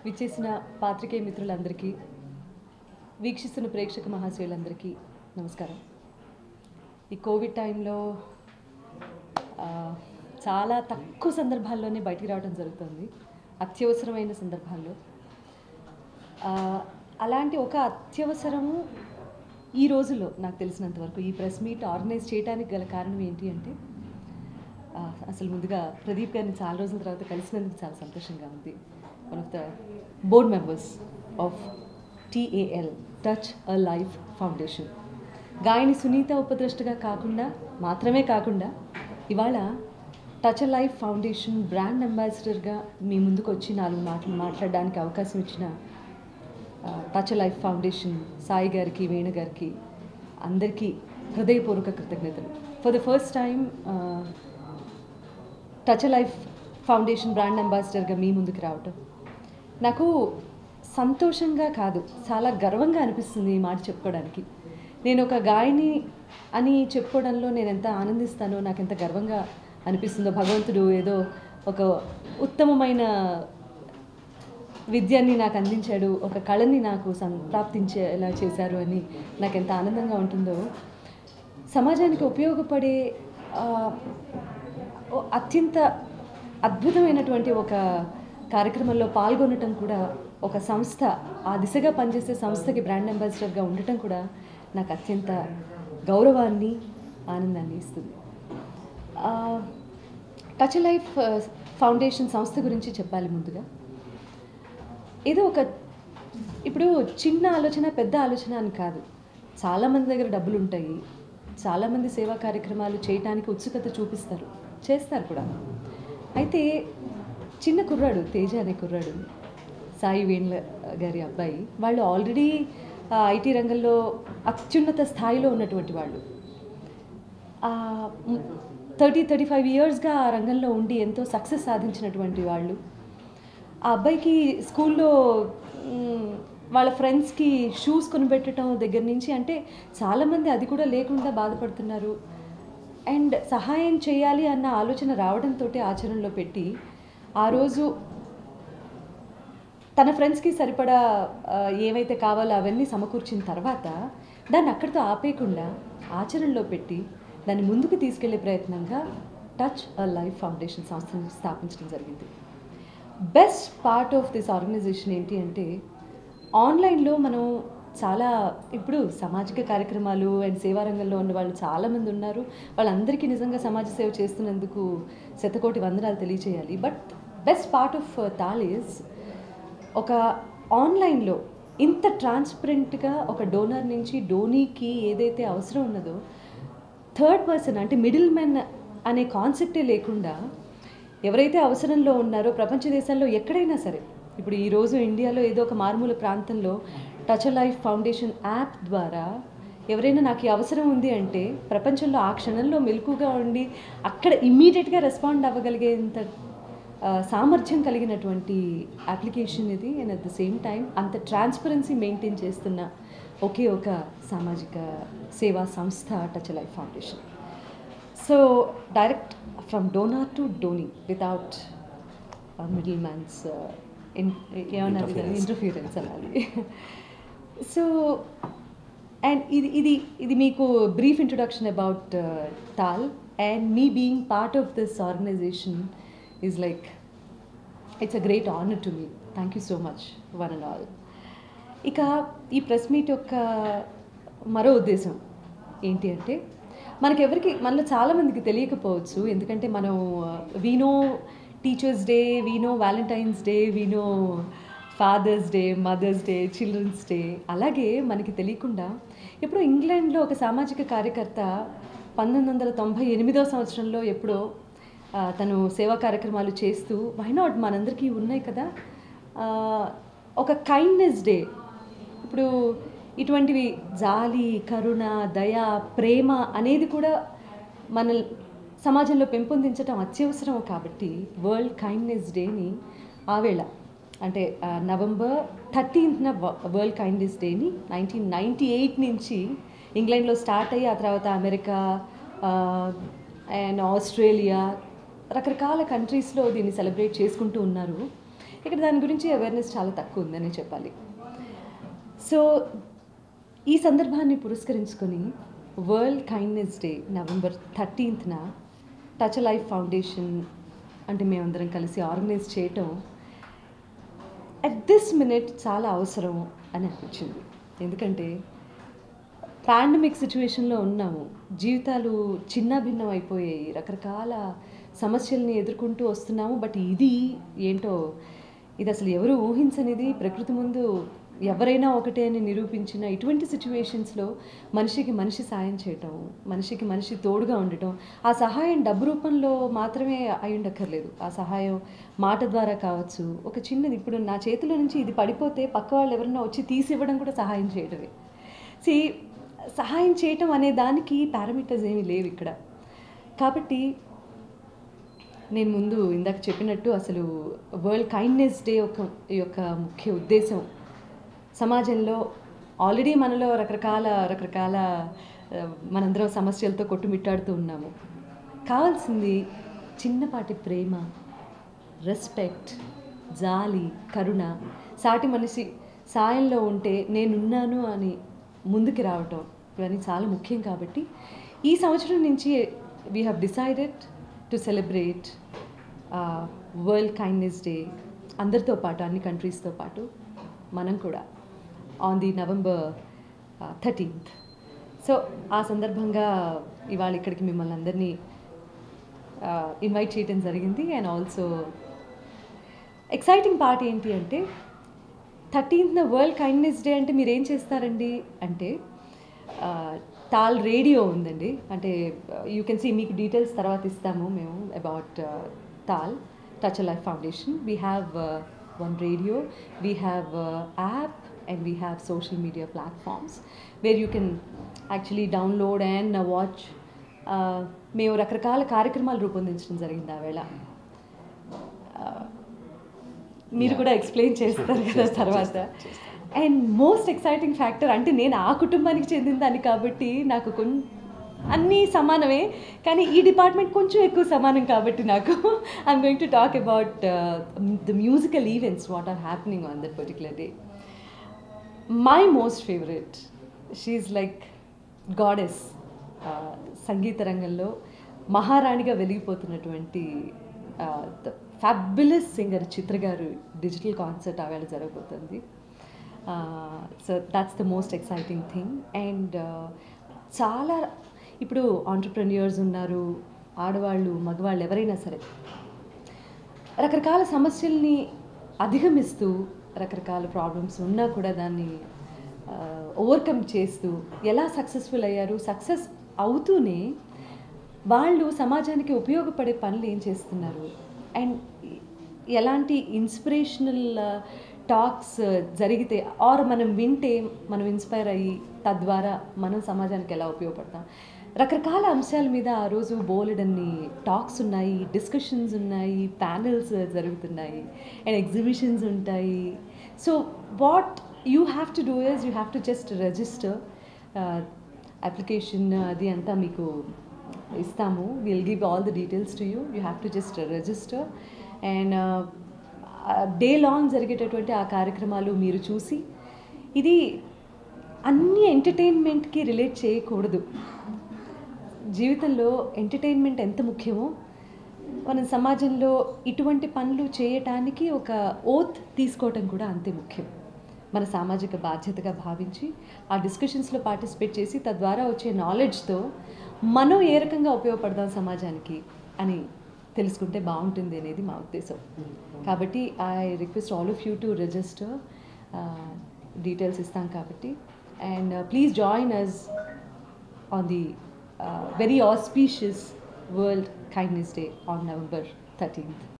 విచ్చేసిన పాత్రికేయ మిత్రులందరికీ వీక్షిస్తున్న ప్రేక్షక మహాశయులందరికీ నమస్కారం ఈ కోవిడ్ టైంలో ఆ, చాలా తక్కువ సందర్భాల్లోనే బయటికి రావడం జరుగుతుంది అత్యవసరమైన సందర్భాల్లో ఆ, అలాంటి ఒక అత్యవసరము ఈ రోజుల్లో నాకు తెలిసినంత వరకు ఈ ప్రెస్ మీట్ ఆర్గనైజ్ చేయడానికి గల కారణం ఏంటి అంటే ఆ, అసలు ముందుగా ప్రదీప్ గారిని చాలా రోజుల తర్వాత కలిసినందుకు చాలా సంతోషంగా ఉంది one of the board members of TAL touch a life foundation గాయని సునీత ఉపద్రష్టగా కాకుండా మాత్రమే కాకుండా ఇవాళ touch a life foundation brand అంబాసిడర్గా మీ ముందుకు వచ్చి నాలుగు మాటలు మాట్లాడడానికి అవకాశం ఇచ్చిన టచ్ లైఫ్ ఫౌండేషన్ సాయి గారికి వేణు గారికి అందరికీ హృదయపూర్వక కృతజ్ఞతలు for the first time touch life foundation brand అంబాసిడర్గా మీ ముందుకు రావటం నాకు సంతోషంగా కాదు చాలా గర్వంగా అనిపిస్తుంది ఈ మాట చెప్పుకోవడానికి నేను ఒక గాయని అని చెప్పుకోవడంలో నేను ఎంత ఆనందిస్తానో నాకు ఎంత గర్వంగా అనిపిస్తుందో భగవంతుడు ఏదో ఒక ఉత్తమమైన విద్యని నాకు అందించాడు ఒక కళని నాకు సంప్రాప్తించేలా చేశారు అని నాకు ఎంత ఆనందంగా ఉంటుందో సమాజానికి ఉపయోగపడే ఆ, ఓ అత్యంత అద్భుతమైనటువంటి ఒక కార్యక్రమంలో పాల్గొనటం కూడా ఒక సంస్థ ఆ దిశగా పనిచేసే సంస్థకి బ్రాండ్ అంబాసిడర్గా ఉండటం కూడా నాకు అత్యంత గౌరవాన్ని ఆనందాన్ని ఇస్తుంది ఆ, టచ్ లైఫ్ ఆ, ఫౌండేషన్ సంస్థ గురించి చెప్పాలి ముందుగా ఏదో ఒక ఇప్పుడు చిన్న ఆలోచన పెద్ద ఆలోచన అని కాదు చాలామంది దగ్గర డబ్బులు ఉంటాయి చాలామంది సేవా కార్యక్రమాలు చేయటానికి ఉత్సుకత చూపిస్తారు చేస్తారు కూడా అయితే చిన్న కుర్రాడు తేజ అనే కుర్రాడు సాయి వేణుల గారి అబ్బాయి వాళ్ళు ఆల్రెడీ ఐటీ రంగంలో అత్యున్నత స్థాయిలో ఉన్నటువంటి వాళ్ళు థర్టీ థర్టీ ఫైవ్ ఇయర్స్గా ఆ రంగంలో ఉండి ఎంతో సక్సెస్ సాధించినటువంటి వాళ్ళు ఆ అబ్బాయికి స్కూల్లో మ్, వాళ్ళ ఫ్రెండ్స్కి షూస్ కొనిపెట్టడం దగ్గర నుంచి అంటే చాలామంది అది కూడా లేకుండా బాధపడుతున్నారు అండ్ సహాయం చేయాలి అన్న ఆలోచన రావడంతో ఆచరణలో పెట్టి ఆ రోజు తన ఫ్రెండ్స్కి సరిపడా ఆ, ఏవైతే కావాలో అవన్నీ సమకూర్చిన తర్వాత దాన్ని అక్కడితో ఆపేయకుండా ఆచరణలో పెట్టి దాన్ని ముందుకు తీసుకెళ్లే ప్రయత్నంగా టచ్ అ లైఫ్ ఫౌండేషన్ సంస్థను స్థాపించడం జరిగింది best part of this organization ఏంటి అంటే ఆన్లైన్లో మనం చాలా ఇప్పుడు సామాజిక కార్యక్రమాలు అండ్ సేవా రంగంలో ఉన్న వాళ్ళు చాలామంది ఉన్నారు వాళ్ళందరికీ నిజంగా సమాజ సేవ చేస్తున్నందుకు శతకోటి వందనాలు తెలియచేయాలి but best part of TAL is ఒక ఆన్లైన్లో ఇంత ట్రాన్స్పరెంట్గా ఒక డోనర్ నుంచి డోనీకి ఏదైతే అవసరం ఉన్నదో థర్డ్ పర్సన్ అంటే మిడిల్ మెన్ అనే కాన్సెప్టే లేకుండా ఎవరైతే అవసరంలో ఉన్నారో ప్రపంచ దేశాల్లో ఎక్కడైనా సరే ఇప్పుడు ఈరోజు ఇండియాలో ఏదో ఒక మారుమూల ప్రాంతంలో టచ్ లైఫ్ ఫౌండేషన్ యాప్ ద్వారా ఎవరైనా నాకు ఈ అవసరం ఉంది అంటే ప్రపంచంలో ఆ క్షణంలో మెలకుగా ఉండి అక్కడ ఇమ్మీడియట్గా రెస్పాండ్ అవ్వగలిగేంత ఆ, సామర్థ్యం కలిగినటువంటి అప్లికేషన్ ఇది and at the same time అంత ట్రాన్స్పరెన్సీ మెయింటైన్ చేస్తున్న ఒకే ఒక సామాజిక సేవా సంస్థ touch life foundation so direct from donor to donee without middle mans ఏమన్నారు Interference. ఇంటర్ఫీరెన్స్ అనాలి సో అండ్ ఇది ఇది ఇది మీకు brief introduction about TAL and me being part of this organization is like it's a great honour to me thank you so much one and all ఇక ఈ press meet యొక్క మరో ఉద్దేశం ఏంటి అంటే మనకెవరికి మనలో చాలామందికి తెలియకపోవచ్చు ఎందుకంటే మనం వీనో టీచర్స్ డే వీనో వ్యాలంటైన్స్ డే వీనో father's day mother's day children's day అలాగే మనకి తెలియకుండా ఎప్పుడో ఇంగ్లాండ్లో ఒక సామాజిక కార్యకర్త పంతొమ్మిది వందల తొంభై ఎనిమిదవ సంవత్సరంలో ఎప్పుడో ఆ, తను సేవా కార్యక్రమాలు చేస్తూ వై నాట్ మనందరికీ ఉన్నాయి కదా ఆ, ఒక కైండ్నెస్ డే ఇప్పుడు ఇటువంటివి జాలి కరుణ దయ ప్రేమ అనేది కూడా మన సమాజంలో పెంపొందించడం అత్యవసరం కాబట్టి వరల్డ్ కైండ్నెస్ డేని ఆవేళ అంటే ఆ, నవంబర్ థర్టీన్త్న వరల్డ్ కైండ్నెస్ డేని నైన్టీన్ నైంటీ ఎయిట్ నుంచి ఇంగ్లాండ్లో స్టార్ట్ అయ్యి ఆ తర్వాత అమెరికా అండ్ ఆస్ట్రేలియా రకరకాల కంట్రీస్లో దీన్ని సెలబ్రేట్ చేసుకుంటూ ఉన్నారు ఇక్కడ దాని గురించి అవేర్నెస్ చాలా తక్కువ ఉందని చెప్పాలి సో ఈ సందర్భాన్ని పురస్కరించుకొని వరల్డ్ కైండ్నెస్ డే నవంబర్ థర్టీన్త్న టచ్ లైఫ్ ఫౌండేషన్ అంటే మేమందరం కలిసి ఆర్గనైజ్ చేయటం అట్ దిస్ మినిట్ చాలా అవసరం అని అనిపించింది ఎందుకంటే పాండమిక్ సిచ్యువేషన్లో ఉన్నాము జీవితాలు చిన్న భిన్నం అయిపోయాయి రకరకాల సమస్యల్ని ఎదుర్కొంటూ వస్తున్నాము బట్ ఇది ఏంటో ఇది అసలు ఎవరు ఊహించనిది ప్రకృతి ముందు ఎవరైనా ఒకటే అని నిరూపించిన ఇటువంటి సిచ్యువేషన్స్లో మనిషికి మనిషి సాయం చేయటం మనిషికి మనిషి తోడుగా ఉండటం ఆ సహాయం డబ్బు రూపంలో మాత్రమే అయి ఉండక్కర్లేదు ఆ సహాయం మాట ద్వారా కావచ్చు ఒక చిన్నది ఇప్పుడు నా చేతిలో నుంచి ఇది పడిపోతే పక్క వాళ్ళు ఎవరైనా వచ్చి తీసి ఇవ్వడం కూడా సహాయం చేయడమే సి సహాయం చేయటం అనే దానికి పారామీటర్స్ ఏమీ లేవు ఇక్కడ కాబట్టి నేను ముందు ఇందాక చెప్పినట్టు అసలు వరల్డ్ కైండ్నెస్ డే యొక్క యొక్క ముఖ్య ఉద్దేశం సమాజంలో ఆల్రెడీ మనలో రకరకాల రకరకాల ఆ, మనందరం సమస్యలతో కొట్టుమిట్టాడుతూ ఉన్నాము కావాల్సింది చిన్నపాటి ప్రేమ రెస్పెక్ట్ జాలి కరుణ సాటి మనిషి సాయంలో ఉంటే నేనున్నాను అని ముందుకు రావటం ఇవన్నీ చాలా ముఖ్యం కాబట్టి ఈ సంవత్సరం నుంచి we have decided to celebrate world kindness day అందరితో పాటు అన్ని కంట్రీస్తో పాటు మనం కూడా on the November thirteenth so ఆ సందర్భంగా ఇవాళ ఇక్కడికి మిమ్మల్ని అందరినీ ఇన్వైట్ చేయడం జరిగింది అండ్ ఆల్సో ఎక్సైటింగ్ పార్ట్ ఏంటి అంటే థర్టీన్త్న వరల్డ్ కైండ్నెస్ డే అంటే మీరు ఏం చేస్తారండి అంటే ఆ, తాల్ రేడియో ఉందండి అంటే యూ కెన్ సీ మీకు డీటెయిల్స్ తర్వాత ఇస్తాము మేము about TAL touch life foundation we have one radio we have app and we have social media platforms where you can actually download and watch మేము రకరకాల కార్యక్రమాలు రూపొందించడం జరిగింది ఆ వేళ మీరు కూడా ఎక్స్ప్లెయిన్ చేస్తారు కదా తర్వాత అండ్ మోస్ట్ ఎక్సైటింగ్ ఫ్యాక్టర్ అంటే నేను ఆ కుటుంబానికి చెందిన దాన్ని కాబట్టి నాకు కొం అన్నీ సమానమే కానీ ఈ డిపార్ట్మెంట్ కొంచెం ఎక్కువ సమానం కాబట్టి నాకు I'm going to talk about the musical events what are happening on that particular day my most favourite she like goddess సంగీత రంగంలో మహారాణిగా వెలిగిపోతున్నటువంటి the fabulous singer Chitra garu digital concert ఆవేళ జరగబోతుంది so that's the most exciting thing and చాలా ఇప్పుడు entrepreneurs ఉన్నారు ఆడవాళ్ళు మగవాళ్ళు ఎవరైనా సరే రకరకాల సమస్యల్ని అధిగమిస్తూ రకరకాల ప్రాబ్లమ్స్ ఉన్నా కూడా దాన్ని ఓవర్కమ్ చేస్తూ ఎలా సక్సెస్ఫుల్ అయ్యారు సక్సెస్ అవుతూనే వాళ్ళు సమాజానికి ఉపయోగపడే పనులు ఏం చేస్తున్నారు అండ్ ఎలాంటి ఇన్స్పిరేషనల్ టాక్స్ జరిగితే ఆర్ మనం వింటే మనం ఇన్స్పైర్ అయ్యి తద్వారా మనం సమాజానికి ఎలా ఉపయోగపడతాం రకరకాల అంశాల మీద ఆ రోజు బోలెడన్ని టాక్స్ ఉన్నాయి డిస్కషన్స్ ఉన్నాయి ప్యానెల్స్ జరుగుతున్నాయి అండ్ ఎగ్జిబిషన్స్ ఉంటాయి so what you have to do is you have to just register application అది అంతా మీకు ఇస్తాము will give all the details to you you have to just register and day long జరిగేటటువంటి ఆ కార్యక్రమాలు మీరు చూసి ఇది అన్ని ఎంటర్టైన్మెంట్కి రిలేట్ చేయకూడదు జీవితంలో ఎంటర్టైన్మెంట్ ఎంత ముఖ్యమో మనం సమాజంలో ఇటువంటి పనులు చేయటానికి ఒక ఓత్ తీసుకోవటం కూడా అంతే ముఖ్యం మన సామాజిక బాధ్యతగా భావించి ఆ డిస్కషన్స్లో పార్టిసిపేట్ చేసి తద్వారా వచ్చే నాలెడ్జ్తో మనం ఏ రకంగా ఉపయోగపడదాం సమాజానికి అని తెలుసుకుంటే బాగుంటుంది అనేది మా ఉద్దేశం కాబట్టి I request all of you to register details ఇస్తాం కాబట్టి and please join us on the uh, very auspicious World Kindness Day on November 13th.